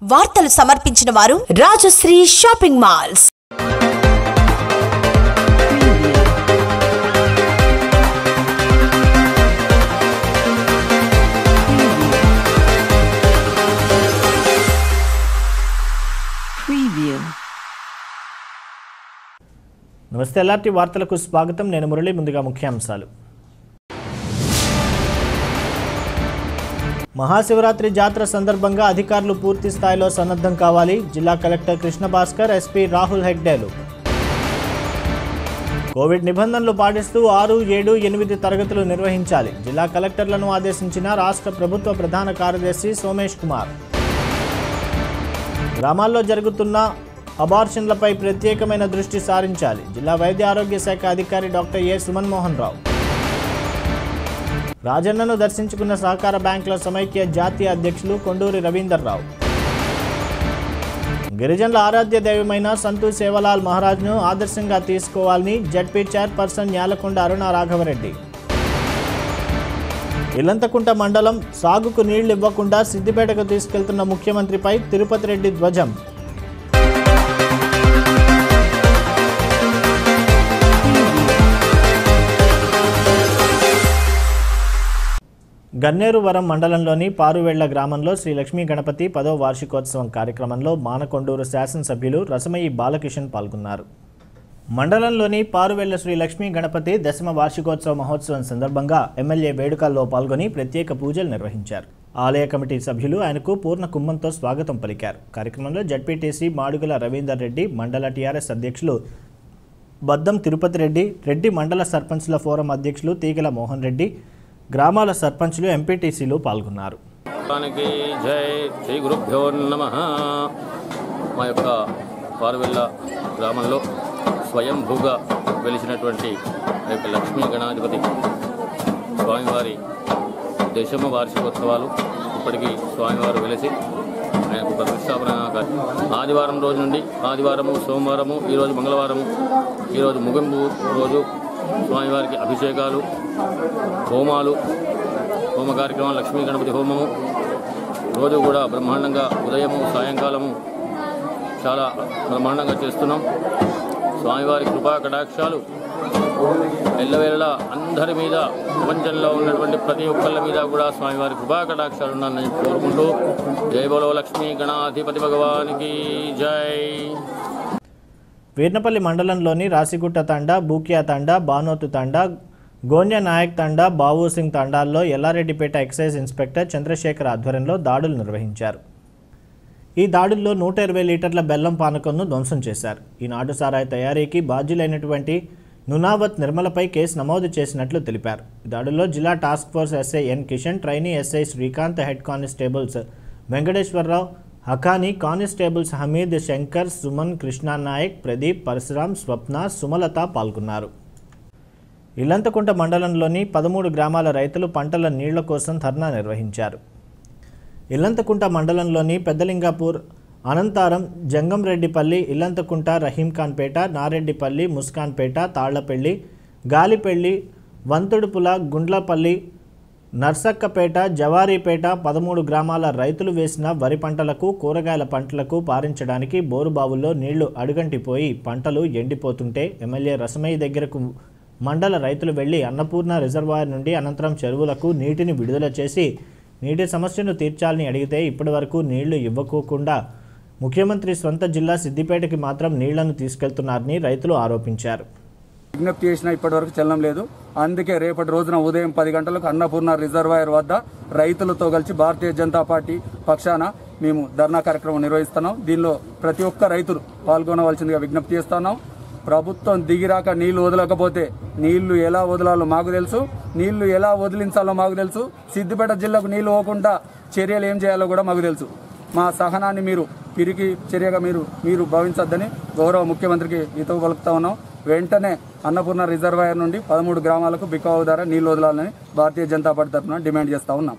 వార్తలు సమర్పించిన వారు రాజశ్రీ షాపింగ్ మాల్స్ Preview. నమస్తే ఎల్ఆర్టీ వార్తలకు స్వాగతం నేను మురళి ముందుగా ముఖ్యాంశాలు మహాశివరాత్రి జాతర సందర్భంగా అధికారులు పూర్తి స్థాయిలో సన్నద్ధం కావాలి జిల్లా కలెక్టర్ కృష్ణ భాస్కర్ ఎస్పీ రాహుల్ హెగ్డేలు కోవిడ్ నిబంధనలు పాటిస్తూ ఆరు ఏడు ఎనిమిది తరగతులు నిర్వహించాలి జిల్లా కలెక్టర్లను ఆదేశించిన రాష్ట్ర ప్రభుత్వ ప్రధాన కార్యదర్శి సోమేష్ కుమార్ గ్రామాల్లో జరుగుతున్న అబార్షన్లపై ప్రత్యేకమైన దృష్టి సారించాలి జిల్లా వైద్య ఆరోగ్య శాఖ అధికారి డాక్టర్ ఏ సుమన్ మోహన్ రావు రాజన్నను దర్శించుకున్న సహకార బ్యాంకుల సమైక్య జాతీయ అధ్యక్షులు కొండూరి రవీందర్ రావు గిరిజనుల ఆరాధ్య దైవమైన సంతూ సేవలాల్ మహారాజ్ను ఆదర్శంగా తీసుకోవాలని జడ్పీ చైర్పర్సన్ న్యాలకొండ అరుణ రాఘవరెడ్డి ఇల్లంతకుంట మండలం సాగుకు నీళ్లు ఇవ్వకుండా సిద్దిపేటకు తీసుకెళ్తున్న ముఖ్యమంత్రిపై తిరుపతి రెడ్డి ధ్వజం గన్నేరువరం మండలంలోని పారువెళ్ల గ్రామంలో శ్రీ లక్ష్మీ గణపతి పదో వార్షికోత్సవం కార్యక్రమంలో మానకొండూరు శాసనసభ్యులు రసమయి బాలకిషన్ పాల్గొన్నారు మండలంలోని పారువెళ్ల శ్రీ లక్ష్మీ గణపతి దశమ వార్షికోత్సవ మహోత్సవం సందర్భంగా ఎమ్మెల్యే వేడుకల్లో పాల్గొని ప్రత్యేక పూజలు నిర్వహించారు ఆలయ కమిటీ సభ్యులు ఆయనకు పూర్ణ కుంభంతో స్వాగతం పలికారు కార్యక్రమంలో జడ్పీటీసీ మాడుగుల రవీందర్ రెడ్డి మండల టీఆర్ఎస్ అధ్యక్షులు బద్దం తిరుపతి రెడ్డి రెడ్డి మండల సర్పంచ్ల ఫోరం అధ్యక్షులు తీగల మోహన్ రెడ్డి గ్రామాల సర్పంచ్లు ఎంపీటీసీలు పాల్గొన్నారు దానికి జై శ్రీ గురుభ్యో నమ మా యొక్క పారువెల్ల గ్రామంలో స్వయంభూగా వెలిసినటువంటి ఆ యొక్క లక్ష్మీ గణాధిపతి స్వామివారి దశమ వార్షికోత్సవాలు ఇప్పటికీ స్వామివారు వెలిసి ఆయనకు ప్రతిష్టాపన కా- ఆదివారం రోజు నుండి ఆదివారము సోమవారము ఈరోజు మంగళవారము ఈరోజు ముగింపు రోజు స్వామివారికి అభిషేకాలు హోమాలు హోమ కార్యక్రమాలు లక్ష్మీ గణపతి హోమము రోజు కూడా బ్రహ్మాండంగా ఉదయము సాయంకాలము చాలా బ్రహ్మాండంగా చేస్తున్నాం స్వామివారి కృపా కటాక్షాలు ఎల్లవేళలా అందరి మీద ప్రపంచంలో ఉన్నటువంటి ప్రతి ఒక్కళ్ళ మీద కూడా స్వామివారి కృపా కటాక్షాలు ఉన్నాయని కోరుకుంటూ జై బోలో లక్ష్మీ గణాధిపతి భగవానికి జై వీర్నపల్లి మండలంలోని రాసిగుట్ట తండా బూకియా తండా బానోతు తండా గోన్య నాయక్ తండా బాబు సింగ్ తండాల్లో ఎల్లారెడ్డిపేట ఎక్సైజ్ ఇన్స్పెక్టర్ చంద్రశేఖర్ ఆధ్వర్యంలో దాడులు నిర్వహించారు ఈ దాడుల్లో నూట ఇరవై లీటర్ల బెల్లం పానకంను ధ్వంసం చేశారు ఈ నాటు సారాయి తయారీకి బాధ్యులైనటువంటి నునావత్ నిర్మలపై కేసు నమోదు చేసినట్లు తెలిపారు ఈ దాడుల్లో జిల్లా task force SI N Kishan trainee SI Srikanth head constables Venkateswara Rao హకాని కానిస్టేబుల్స్ హమీద్ శంకర్ సుమన్ కృష్ణానాయక్ ప్రదీప్ పరశురాం స్వప్న సుమలత పాల్గొన్నారు ఇల్లంతకుంట మండలంలోని పదమూడు గ్రామాల రైతులు పంటల నీళ్ల కోసం ధర్నా నిర్వహించారు ఇల్లంతకుంట మండలంలోని పెద్దలింగాపూర్ అనంతారం జంగంరెడ్డిపల్లి ఇల్లంతకుంట రహీంఖాన్పేట నారెడ్డిపల్లి ముస్కాన్పేట తాళ్లపల్లి గాలిపల్లి వంతుడుపుల గుండ్లపల్లి నర్సక్కపేట జవారీపేట పదమూడు గ్రామాల రైతులు వేసిన వరి పంటలకు కూరగాయల పంటలకు పారించడానికి బోరుబావుల్లో నీళ్లు అడుగంటిపోయి పంటలు ఎండిపోతుంటే ఎమ్మెల్యే రసమయ్య దగ్గరకు మండల రైతులు వెళ్లి అన్నపూర్ణ రిజర్వాయర్ నుండి అనంతరం చెరువులకు నీటిని విడుదల చేసి నీటి సమస్యను తీర్చాలని అడిగితే ఇప్పటివరకు నీళ్లు ఇవ్వకోకుండా ముఖ్యమంత్రి సొంత జిల్లా సిద్దిపేటకి మాత్రం నీళ్లను తీసుకెళ్తున్నారని రైతులు ఆరోపించారు విజ్ఞప్తి చేసినా ఇప్పటివరకు చెల్లం లేదు అందుకే రేపటి రోజున ఉదయం పది గంటలకు అన్నపూర్ణ రిజర్వాయర్ వద్ద రైతులతో కలిసి భారతీయ జనతా పార్టీ పక్షాన మేము ధర్నా కార్యక్రమం నిర్వహిస్తున్నాం దీనిలో ప్రతి ఒక్క రైతులు పాల్గొనవలసిందిగా విజ్ఞప్తి చేస్తున్నాం ప్రభుత్వం దిగిరాక నీళ్లు వదలకపోతే నీళ్లు ఎలా వదలాలో మాకు తెలుసు నీళ్లు ఎలా వదిలించాలో మాకు తెలుసు సిద్దిపేట జిల్లాకు నీళ్లు పోకుండా చర్యలు ఏం చేయాలో కూడా మాకు తెలుసు మా సహనాన్ని మీరు పిరికి చర్యగా మీరు మీరు భావించొద్దని గౌరవ ముఖ్యమంత్రికి హితవు పలుకుతా ఉన్నాం వెంటనే అన్నపూర్ణ రిజర్వాయర్ నుండి పదమూడు గ్రామాలకు బికావు ద్వారా నీళ్లు వదలాలని భారతీయ జనతా పార్టీ తరఫున డిమాండ్ చేస్తా ఉన్నాం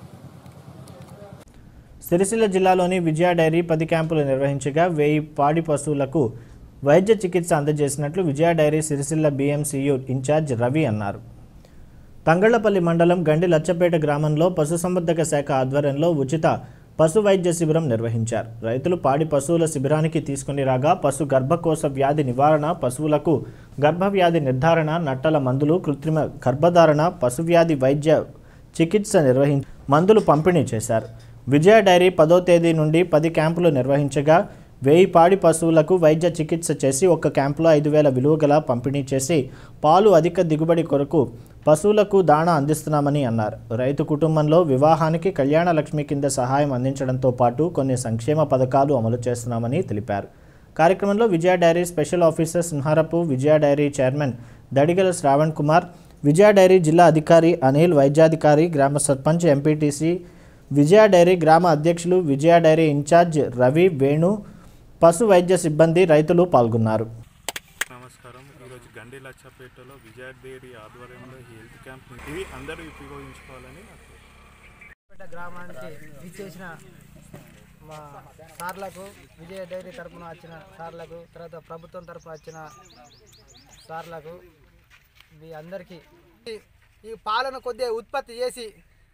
సిరిసిల్ల జిల్లాలోని విజయ డైరీ పది క్యాంపులు నిర్వహించగా వెయ్యి పాడి పశువులకు వైద్య చికిత్స అందజేసినట్లు Vijaya dairy Sircilla BMCU incharge Ravi అన్నారు తంగళ్లపల్లి మండలం గండి లచ్చపేట గ్రామంలో పశుసంవర్ధక శాఖ ఆధ్వర్యంలో ఉచిత పశు వైద్య శిబిరం నిర్వహించారు రైతులు పాడి పశువుల శిబిరానికి తీసుకుని రాగా పశు గర్భకోశ వ్యాధి నివారణ పశువులకు గర్భవ్యాధి నిర్ధారణ నట్టల మందులు కృత్రిమ గర్భధారణ పశువ్యాధి వైద్య చికిత్స నిర్వహించి మందులు పంపిణీ చేశారు విజయ డైరీ పదో తేదీ నుండి పది క్యాంపులు నిర్వహించగా వెయ్యి పాడి పశువులకు వైద్య చికిత్స చేసి ఒక్క క్యాంపులో ఐదు వేల విలువ గల పంపిణీ చేసి పాలు అధిక దిగుబడి కొరకు పశువులకు దాణా అందిస్తున్నామని అన్నారు రైతు కుటుంబంలో వివాహానికి కళ్యాణ లక్ష్మి కింద సహాయం అందించడంతో పాటు కొన్ని సంక్షేమ పథకాలు అమలు చేస్తున్నామని తెలిపారు కార్యక్రమంలో Vijaya dairy special officer Simharapu Vijaya dairy chairman Dadigala Shravan Kumar Vijaya dairy జిల్లా అధికారి అనిల్ వైద్యాధికారి గ్రామ సర్పంచ్ ఎంపీటీసీ విజయ డైరీ గ్రామ అధ్యక్షులు విజయ డైరీ ఇన్ఛార్జ్ రవి వేణు పశు వైద్య సిబ్బంది రైతులు పాల్గొన్నారు నమస్కారం ఈరోజు గండి లచ్చపేటలో విజయ డైరీ ఆధ్వర్యంలో ఈ హెల్త్ క్యాంప్ ని- ఇవి అందరూ ఉపయోగించుకోవాలని నాకు పేట గ్రామానికి ఇచ్చేసిన మా సార్లకు విజయ డైరీ తరపున వచ్చిన సార్లకు తర్వాత ప్రభుత్వం తరపున వచ్చిన సార్లకు మీ అందరికీ ఈ- ఈ పాలను కొద్దిగా ఉత్పత్తి చేసి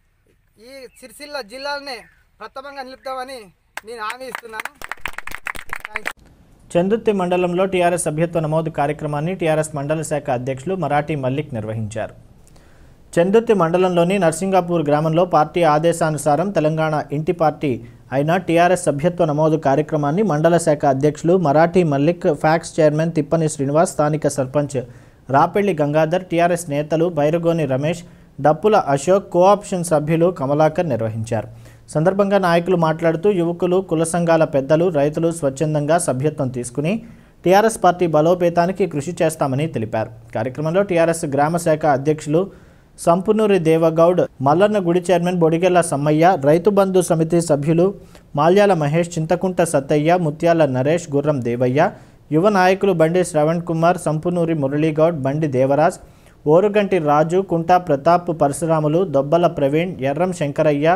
ఈ సిరిసిల్ల జిల్లాలనే ప్రథమంగా నిలుపుతామని నేను హామీ ఇస్తున్నాను థ్యాంక్ యూ చందుర్తి మండలంలో టీఆర్ఎస్ సభ్యత్వ నమోదు కార్యక్రమాన్ని టీఆర్ఎస్ మండల శాఖ అధ్యక్షులు మరాఠీ మల్లిక్ నిర్వహించారు చందుర్తి మండలంలోని నర్సింగాపూర్ గ్రామంలో పార్టీ ఆదేశానుసారం తెలంగాణ ఇంటి పార్టీ అయిన టీఆర్ఎస్ సభ్యత్వ నమోదు కార్యక్రమాన్ని మండల శాఖ అధ్యక్షులు మరాఠీ మల్లిక్ ఫ్యాక్స్ చైర్మన్ తిప్పని శ్రీనివాస్ స్థానిక సర్పంచ్ రాపెళ్లి గంగాధర్ టీఆర్ఎస్ నేతలు బైరగోని రమేష్ డప్పుల అశోక్ కోఆప్షన్ సభ్యులు కమలాకర్ నిర్వహించారు సందర్భంగా నాయకులు మాట్లాడుతూ యువకులు కుల సంఘాల పెద్దలు రైతులు స్వచ్ఛందంగా సభ్యత్వం తీసుకుని టీఆర్ఎస్ పార్టీ బలోపేతానికి కృషి చేస్తామని తెలిపారు కార్యక్రమంలో టీఆర్ఎస్ గ్రామ శాఖ అధ్యక్షులు సంపునూరి దేవగౌడ్ మల్లన్న గుడి చైర్మన్ బొడిగెల్ల సమ్మయ్య రైతు బంధు సమితి సభ్యులు మాల్యాల మహేష్ చింతకుంట సత్తయ్య ముత్యాల నరేష్ గుర్రం దేవయ్య యువ నాయకులు బండి శ్రవణ్ కుమార్ సంపునూరి మురళీగౌడ్ బండి దేవరాజ్ ఓరుగంటి రాజు కుంటా ప్రతాప్ పరశురాములు దొబ్బల ప్రవీణ్ ఎర్రం శంకరయ్య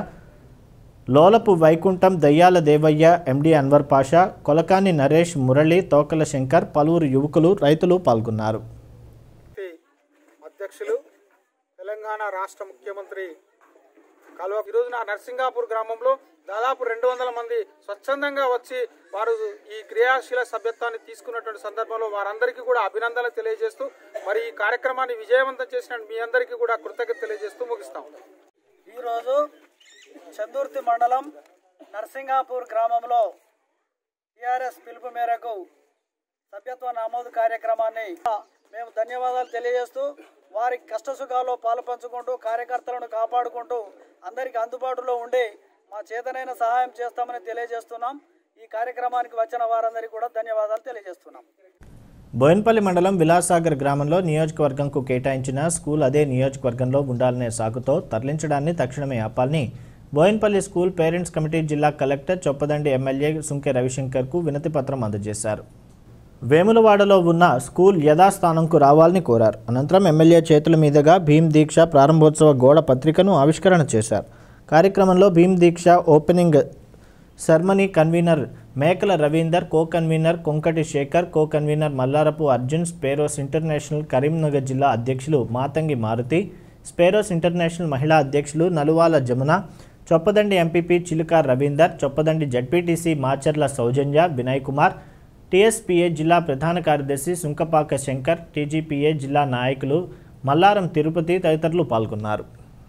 లోలపు వైకుంఠం దయ్యాల దేవయ్య ఎండి అన్వర్ పాషా కొలకాని నరేష్ మురళి తోకల శంకర్ పలువురు యువకులు రైతులు పాల్గొన్నారు పార్టీ అధ్యక్షులు తెలంగాణ రాష్ట్ర ముఖ్యమంత్రి కల్వ ఈరోజు నా నర్సింగాపూర్ గ్రామంలో దాదాపు రెండు వందల మంది స్వచ్ఛందంగా వచ్చి వారు ఈ క్రియాశీల సభ్యత్వాన్ని తీసుకున్నటువంటి సందర్భంలో వారందరికీ కూడా అభినందనలు తెలియజేస్తూ మరి ఈ కార్యక్రమాన్ని విజయవంతం చేసిన మీ అందరికీ కూడా కృతజ్ఞత తెలియజేస్తూ ముగిస్తాం ఈరోజు చందుర్తి మండలం నర్సింగాపూర్ గ్రామంలో టిఆర్ఎస్ పిలుపు మేరకు సభ్యత్వ నమోదు కార్యక్రమాన్ని మేము ధన్యవాదాలు తెలియజేస్తూ వారి కష్టసుఖాల్లో పాలు పంచుకుంటూ కార్యకర్తలను కాపాడుకుంటూ అందరికీ అందుబాటులో ఉండి మా చేతనైన సహాయం చేస్తామని తెలియజేస్తున్నాం ఈ కార్యక్రమానికి వచ్చిన వారందరికీ కూడా ధన్యవాదాలు తెలియజేస్తున్నాం బోయిన్పల్లి మండలం విలాసాగర్ గ్రామంలో నియోజకవర్గంకు కేటాయించిన స్కూల్ అదే నియోజకవర్గంలో ఉండాలనే సాకుతో తరలించడాన్ని తక్షణమే ఆపాలని బోయిన్పల్లి స్కూల్ పేరెంట్స్ కమిటీ జిల్లా కలెక్టర్ చొప్పదండి ఎమ్మెల్యే సుంకె రవిశంకర్కు వినతి పత్రం అందజేశారు వేములవాడలో ఉన్న స్కూల్ యథాస్థానంకు రావాలని కోరారు అనంతరం ఎమ్మెల్యే చేతుల మీదుగా భీమ్ దీక్ష ప్రారంభోత్సవ గోడ పత్రికను ఆవిష్కరణ చేశారు కార్యక్రమంలో Bhim Deeksha opening ceremony convener Mekala Ravinder co convener Konkati Shekar co convener Mallarapu Arjun sparrows international Karimnagar జిల్లా అధ్యక్షులు మాతంగి మారుతి స్పేరోస్ ఇంటర్నేషనల్ మహిళా అధ్యక్షులు నలువాల Jamuna Choppadandi MPP Chiluka Ravinder Choppadandi ZPTC Macharla Soujanya Vinay Kumar TSPA జిల్లా ప్రధాన కార్యదర్శి సుంకపాక శంకర్ టీజీపీఏ జిల్లా నాయకులు మల్లారం తిరుపతి తదితరులు పాల్గొన్నారు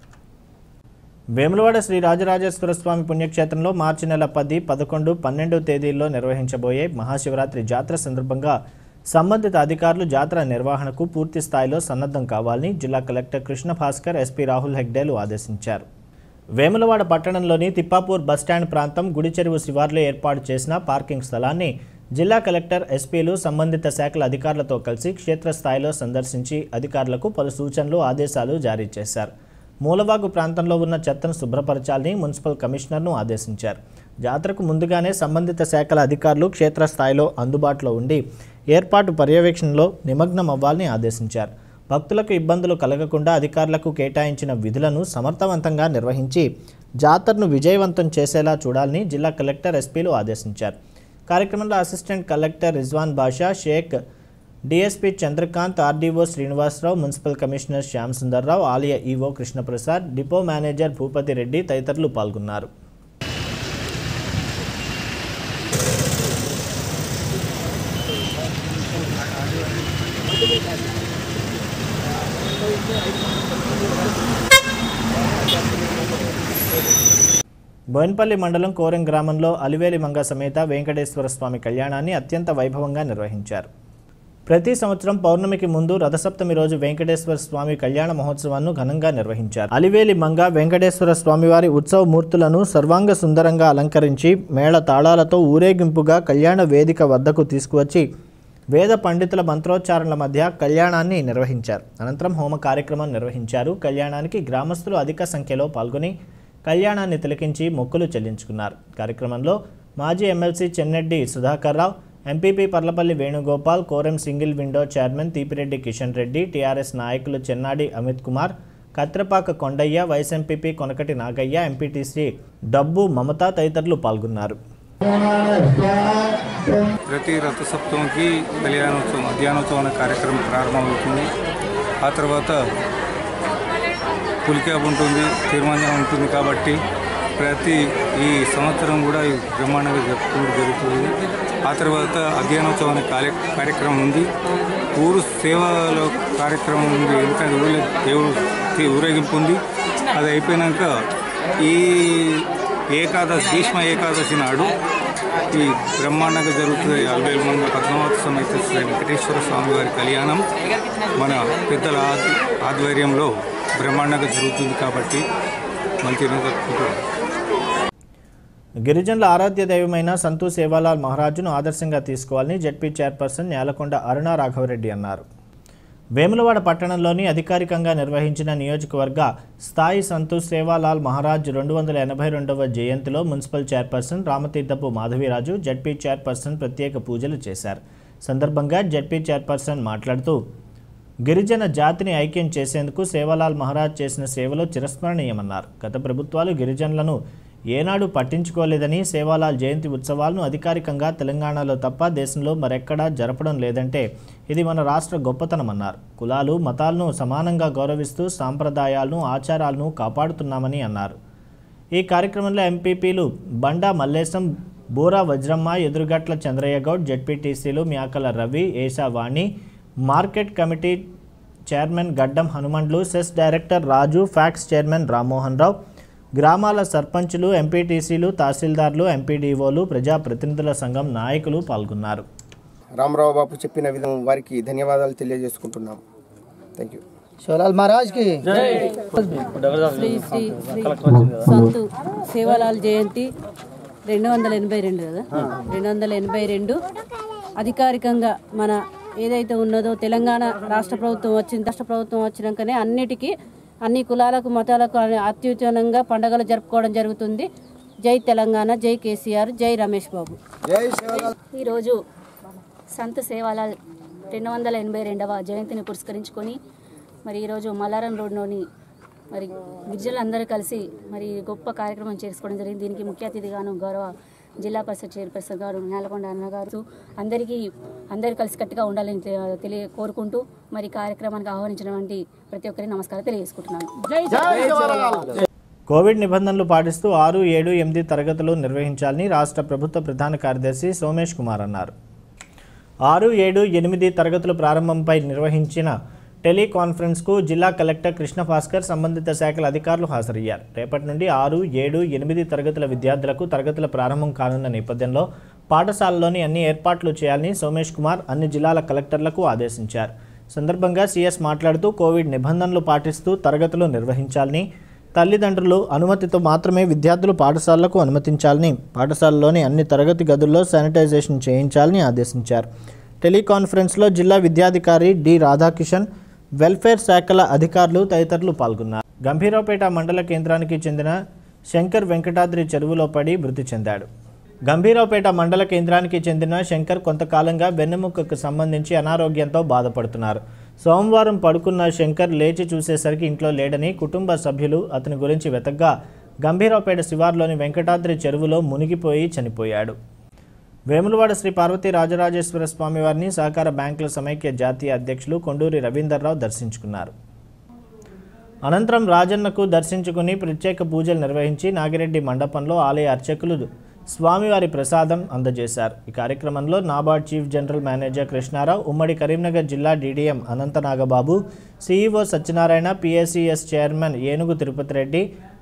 వేములవాడ శ్రీ రాజరాజేశ్వర స్వామి పుణ్యక్షేత్రంలో మార్చి నెల పది పదకొండు పన్నెండు తేదీల్లో నిర్వహించబోయే మహాశివరాత్రి జాతర సందర్భంగా సంబంధిత అధికారులు జాతర నిర్వహణకు పూర్తి స్థాయిలో సన్నద్ధం కావాలని జిల్లా కలెక్టర్ కృష్ణ భాస్కర్ ఎస్పీ రాహుల్ హెగ్డేలు ఆదేశించారు వేములవాడ పట్టణంలోని తిప్పాపూర్ బస్టాండ్ ప్రాంతం గుడి చెరువు శివార్లో ఏర్పాటు చేసిన పార్కింగ్ స్థలాన్ని జిల్లా కలెక్టర్ ఎస్పీలు సంబంధిత శాఖల అధికారులతో కలిసి క్షేత్రస్థాయిలో సందర్శించి అధికారులకు పలు సూచనలు ఆదేశాలు జారీ చేశారు మూలవాగు ప్రాంతంలో ఉన్న చెత్తను శుభ్రపరచాలని మున్సిపల్ కమిషనర్ను ఆదేశించారు జాతరకు ముందుగానే సంబంధిత శాఖల అధికారులు క్షేత్రస్థాయిలో అందుబాటులో ఉండి ఏర్పాటు పర్యవేక్షణలో నిమగ్నం అవ్వాలని ఆదేశించారు భక్తులకు ఇబ్బందులు కలగకుండా అధికారులకు కేటాయించిన విధులను సమర్థవంతంగా నిర్వహించి జాతరను విజయవంతం చేసేలా చూడాలని జిల్లా కలెక్టర్ ఎస్పీలు ఆదేశించారు కార్యక్రమంలో assistant collector Rizwan Basha Sheikh DSP Chandrakanth RDO Srinivasa Rao municipal commissioner Shyam Sundar Rao ఆలయ EO Krishna Prasad depot manager Bhupathi Reddy తదితరులు పాల్గొన్నారు బోయిన్పల్లి మండలం కోరెం గ్రామంలో అలివేలి మంగ సమేత వెంకటేశ్వర స్వామి కళ్యాణాన్ని అత్యంత వైభవంగా నిర్వహించారు ప్రతి సంవత్సరం పౌర్ణమికి ముందు రథసప్తమి రోజు వెంకటేశ్వర స్వామి కళ్యాణ మహోత్సవాన్ని ఘనంగా నిర్వహించారు అలివేలి మంగ వెంకటేశ్వర స్వామివారి ఉత్సవ మూర్తులను సర్వాంగ సుందరంగా అలంకరించి మేళ తాళాలతో ఊరేగింపుగా కళ్యాణ వేదిక వద్దకు తీసుకువచ్చి వేద పండితుల మంత్రోచ్చారణల మధ్య కళ్యాణాన్ని నిర్వహించారు అనంతరం హోమ కార్యక్రమం నిర్వహించారు కళ్యాణానికి గ్రామస్తులు అధిక సంఖ్యలో పాల్గొని కళ్యాణాన్ని తిలకించి మొక్కులు చెల్లించుకున్నారు కార్యక్రమంలో మాజీ ఎమ్మెల్సీ చెన్నెడ్డి సుధాకర్ రావు ఎంపీపీ పర్లపల్లి వేణుగోపాల్ కోరం single window chairman Teepireddy Kishan Reddy TRS నాయకులు Chennadi Amit Kumar Katrapaka Kondaiah vice MPP Konakati Nagaiah MPTC డబ్బు మమత తదితరులు పాల్గొన్నారు ప్రతి రథసప్తమికి కళ్యాణోత్సవం మధ్యాహ్నోత్సవం అనే కార్యక్రమం ప్రారంభమవుతుంది ఆ తర్వాత పులిక్యాబ్ ఉంటుంది తిరుమంజనం ఉంటుంది కాబట్టి ప్రతి ఈ సంవత్సరం కూడా ఈ బ్రహ్మాండంగా జరుపుకోవడం జరుగుతుంది ఆ తర్వాత అధ్యయనోత్సవం అనే కార్య కార్యక్రమం ఉంది ఊరు సేవలో కార్యక్రమం ఉంది ఎందుకంటే ఊళ్ళో దేవుడు తీ- ఊరేగింపు ఉంది అది అయిపోయినాక ఈ ఏకాదశి భీష్మ ఏకాదశి నాడు ఈ బ్రహ్మాండంగా జరుగుతుంది అరవై మంది పద్మావతి సమేత శ్రీ వెంకటేశ్వర స్వామి వారి కళ్యాణం మన పెద్దల ఆద్- ఆధ్వర్యంలో బ్రహ్మాండంగా జరుగుతుంది కాబట్టి మంచిగా జరుపుకుంటున్నాం గిరిజనుల ఆరాధ్య దైవమైన సంతూ సేవాలాల్ మహారాజును ఆదర్శంగా తీసుకోవాలని జడ్పీ చైర్పర్సన్ నేలకొండ అరుణ రాఘవరెడ్డి అన్నారు వేములవాడ పట్టణంలోని అధికారికంగా నిర్వహించిన నియోజకవర్గ స్థాయి సంతూ సేవాలాల్ మహారాజ్ రెండు వందల ఎనభై రెండవ జయంతిలో municipal chairperson Ramatheerthapu Madhavi Raju ZP chairperson ప్రత్యేక పూజలు చేశారు సందర్భంగా జడ్పీ చైర్పర్సన్ మాట్లాడుతూ గిరిజన జాతిని ఐక్యం చేసేందుకు సేవాలాల్ మహారాజ్ చేసిన సేవలు చిరస్మరణీయమన్నారు గత ప్రభుత్వాలు గిరిజనులను ఏనాడు పట్టించుకోలేదని సేవాలాల్ జయంతి ఉత్సవాలను అధికారికంగా తెలంగాణలో తప్ప దేశంలో మరెక్కడా జరపడం లేదంటే ఇది మన రాష్ట్ర గొప్పతనమన్నారు కులాలు మతాలను సమానంగా గౌరవిస్తూ సాంప్రదాయాలను ఆచారాలను కాపాడుతున్నామని అన్నారు ఈ కార్యక్రమంలో ఎంపీపీలు బండా మల్లేశం బూరా వజ్రమ్మ ఎదురుగట్ల చంద్రయ్య గౌడ్ జడ్పీటీసీలు Myakala Ravi Esha Vani market committee chairman Gaddam Hanumandlu cess director Raju PACS chairman Rammohan Rao గ్రామాల సర్పంచులు ఎంపీటీసీలు తహసీల్దార్లు ఎంపీడీఓలు ప్రజాప్రతినిధుల సంఘం నాయకులు పాల్గొన్నారు రామరావు బాబు చెప్పిన విధం వారికి ధన్యవాదాలు తెలియజేసుకుంటున్నాం థ్యాంక్ యూ శివలాల్ మహారాజ్ కి శ్రీ శ్రీ శ్రీ సంతు సేవాలాల్ జయంతి రెండు వందల ఎనభై రెండు కదా రెండు వందల ఎనభై రెండు అధికారికంగా మన ఏదైతే ఉన్నదో తెలంగాణ రాష్ట్ర ప్రభుత్వం వచ్చింది రాష్ట్ర ప్రభుత్వం వచ్చినాకనే అన్నిటికీ అన్ని కులాలకు మతాలకు అత్యుత్తమంగా పండుగలు జరుపుకోవడం జరుగుతుంది జై తెలంగాణ జై కేసీఆర్ జై రమేష్ బాబు ఈరోజు సంత సేవాలాల్ రెండు వందల ఎనభై రెండవ జయంతిని పురస్కరించుకొని మరి ఈరోజు మల్లారం రోడ్లోని మరి గిరిజనులందరూ కలిసి మరి గొప్ప కార్యక్రమం చేసుకోవడం జరిగింది దీనికి ముఖ్య అతిథిగాను గౌరవ జిల్లా పరిషత్ చైర్పర్సన్ గారు నేలకొండ అన్న గారు అందరికీ అందరూ కలిసికట్టుగా ఉండాలని తె- తెలియ కోరుకుంటూ మరి కార్యక్రమానికి ఆహ్వానించినటువంటి ప్రతి ఒక్కరికి నమస్కారం తెలియజేసుకుంటున్నాను కోవిడ్ నిబంధనలు పాటిస్తూ ఆరు ఏడు ఎనిమిది తరగతులు నిర్వహించాలని రాష్ట్ర ప్రభుత్వ ప్రధాన కార్యదర్శి సోమేష్ కుమార్ అన్నారు ఆరు ఏడు ఎనిమిది తరగతుల ప్రారంభంపై నిర్వహించిన టెలికాన్ఫరెన్స్కు జిల్లా కలెక్టర్ కృష్ణ భాస్కర్ సంబంధిత శాఖల అధికారులు హాజరయ్యారు రేపటి నుండి ఆరు ఏడు ఎనిమిది తరగతుల విద్యార్థులకు తరగతుల ప్రారంభం కానున్న నేపథ్యంలో పాఠశాలలోని అన్ని ఏర్పాట్లు చేయాలని సోమేష్ కుమార్ అన్ని జిల్లాల కలెక్టర్లకు ఆదేశించారు సందర్భంగా సీఎస్ మాట్లాడుతూ కోవిడ్ నిబంధనలు పాటిస్తూ తరగతులు నిర్వహించాలని తల్లిదండ్రులు అనుమతితో మాత్రమే విద్యార్థులు పాఠశాలలకు అనుమతించాలని పాఠశాలలోని అన్ని తరగతి గదుల్లో శానిటైజేషన్ చేయించాలని ఆదేశించారు టెలికాన్ఫరెన్స్లో జిల్లా విద్యాధికారి డి రాధాకిషన్ వెల్ఫేర్ శాఖల అధికారులు తదితరులు పాల్గొన్నారు గంభీరావుపేట మండల కేంద్రానికి చెందిన శంకర్ వెంకటాద్రి చెరువులో పడి మృతి చెందాడు గంభీరావుపేట మండల కేంద్రానికి చెందిన శంకర్ కొంతకాలంగా వెన్నెముకకు సంబంధించి అనారోగ్యంతో బాధపడుతున్నారు సోమవారం పడుకున్న శంకర్ లేచి చూసేసరికి ఇంట్లో లేడని కుటుంబ సభ్యులు అతని గురించి వెతగ్గా గంభీరావుపేట శివార్లోని వెంకటాద్రి చెరువులో మునిగిపోయి చనిపోయాడు వేములవాడ శ్రీ పార్వతీ రాజరాజేశ్వర స్వామి వారిని సహకార బ్యాంకుల సమైక్య జాతీయ అధ్యక్షులు కొండూరి రవీందర్రావు దర్శించుకున్నారు అనంతరం రాజన్నకు దర్శించుకుని ప్రత్యేక పూజలు నిర్వహించి నాగిరెడ్డి మండపంలో ఆలయ అర్చకులు స్వామివారి ప్రసాదం అందజేశారు ఈ కార్యక్రమంలో NABARD chief general manager Krishnarao ఉమ్మడి కరీంనగర్ జిల్లా DDM Anantha Nagababu CEO Satyanarayana PSCS chairman Enugu Tirupati Reddy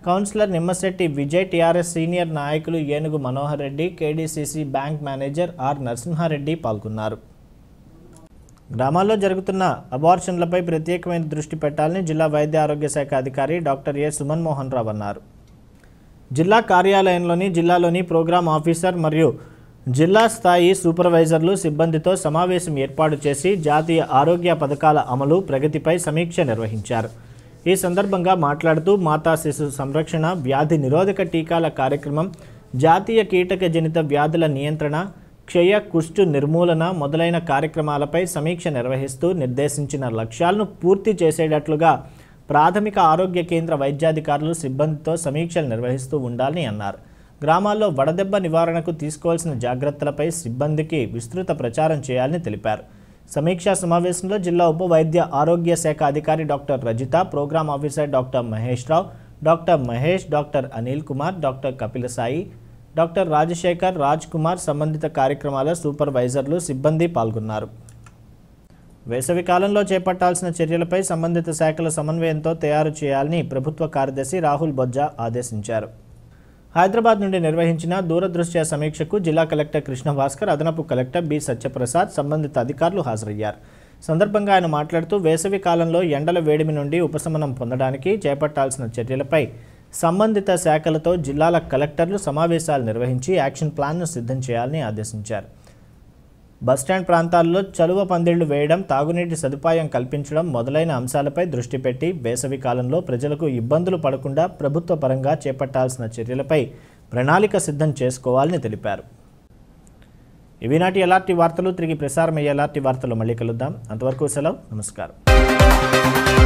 councillor Nimmashetti Vijay TRS senior నాయకులు Enugu Manohar Reddy KDCC bank manager R Narasimhareddy పాల్గొన్నారు గ్రామాల్లో జరుగుతున్న అబార్షన్లపై ప్రత్యేకమైన దృష్టి పెట్టాలని జిల్లా వైద్య ఆరోగ్య శాఖ అధికారి డాక్టర్ ఏ సుమన్ మోహన్ రావు అన్నారు జిల్లా కార్యాలయంలోని జిల్లాలోని ప్రోగ్రామ్ ఆఫీసర్ మరియు జిల్లా స్థాయి సూపర్వైజర్లు సిబ్బందితో సమావేశం ఏర్పాటు చేసి జాతీయ ఆరోగ్య పథకాల అమలు ప్రగతిపై సమీక్ష నిర్వహించారు ఈ సందర్భంగా మాట్లాడుతూ మాతా శిశు సంరక్షణ వ్యాధి నిరోధక టీకాల కార్యక్రమం జాతీయ కీటక జనిత వ్యాధుల నియంత్రణ క్షయ కుష్టు నిర్మూలన మొదలైన కార్యక్రమాలపై సమీక్ష నిర్వహిస్తూ నిర్దేశించిన లక్ష్యాలను పూర్తి చేసేటట్లుగా ప్రాథమిక ఆరోగ్య కేంద్ర వైద్యాధికారులు సిబ్బందితో సమీక్షలు నిర్వహిస్తూ ఉండాలని అన్నారు గ్రామాల్లో వడదెబ్బ నివారణకు తీసుకోవాల్సిన జాగ్రత్తలపై సిబ్బందికి విస్తృత ప్రచారం చేయాలని తెలిపారు సమీక్షా సమావేశంలో జిల్లా ఉప వైద్య ఆరోగ్య శాఖ అధికారి doctor Rajitha program officer doctor Mahesh Rao doctor Mahesh doctor Anil Kumar doctor Kapila Sai doctor Rajasekhar Raj Kumar సంబంధిత కార్యక్రమాల సూపర్వైజర్లు సిబ్బంది పాల్గొన్నారు వేసవి కాలంలో చేపట్టాల్సిన చర్యలపై సంబంధిత శాఖల సమన్వయంతో తయారు చేయాలని ప్రభుత్వ కార్యదర్శి రాహుల్ బొజ్జా ఆదేశించారు హైదరాబాద్ నుండి నిర్వహించిన దూరదృశ్య సమీక్షకు జిల్లా కలెక్టర్ కృష్ణ భాస్కర్ అదనపు కలెక్టర్ బి సత్యప్రసాద్ సంబంధిత అధికారులు హాజరయ్యారు సందర్భంగా ఆయన మాట్లాడుతూ వేసవి కాలంలో ఎండల వేడిమి నుండి ఉపశమనం పొందడానికి చేపట్టాల్సిన చర్యలపై సంబంధిత శాఖలతో జిల్లాల కలెక్టర్లు సమావేశాలు నిర్వహించి యాక్షన్ ప్లాన్ను సిద్ధం చేయాలని ఆదేశించారు బస్టాండ్ ప్రాంతాల్లో చలువ పందిళ్లు వేయడం తాగునీటి సదుపాయం కల్పించడం మొదలైన అంశాలపై దృష్టి పెట్టి వేసవి కాలంలో ప్రజలకు ఇబ్బందులు పడకుండా ప్రభుత్వ పరంగా చేపట్టాల్సిన చర్యలపై ప్రణాళిక సిద్ధం చేసుకోవాలని తెలిపారు ఇవి నాటి ఎలాంటి వార్తలు తిరిగి ప్రసారమయ్యే ఎలాంటి వార్తలు మళ్ళీ కలుద్దాం అంతవరకు సెలవు నమస్కారం